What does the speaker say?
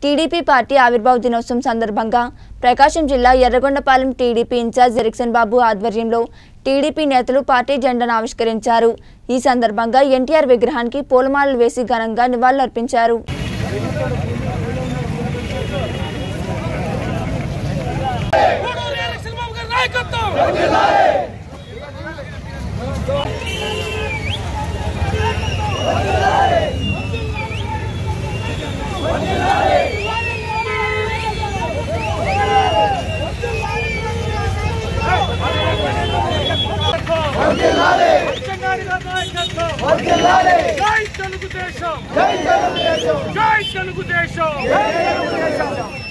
TDP party ఆవిర్భావ దినోత్సవం సందర్భంగా ప్రకాశం జిల్లా Yerragondapalem TDP incharge Erikson Babu ఆధ్వర్యంలో టీడీపీ నేతలు పార్టీ జెండాను ఆవిష్కరించారు ఈ సందర్భంగా ఎన్టీఆర్ విగ్రహానికి పూలమాలలు వేసి ఘనంగా నివాళులర్పించారు కోడూరు ఎలక్షన్ బాబు గారి నాయకత్వం అచ్చెన్నాయుడు గారి నాయకత్వం జై తెలుగుదేశం జై తెలుగుదేశం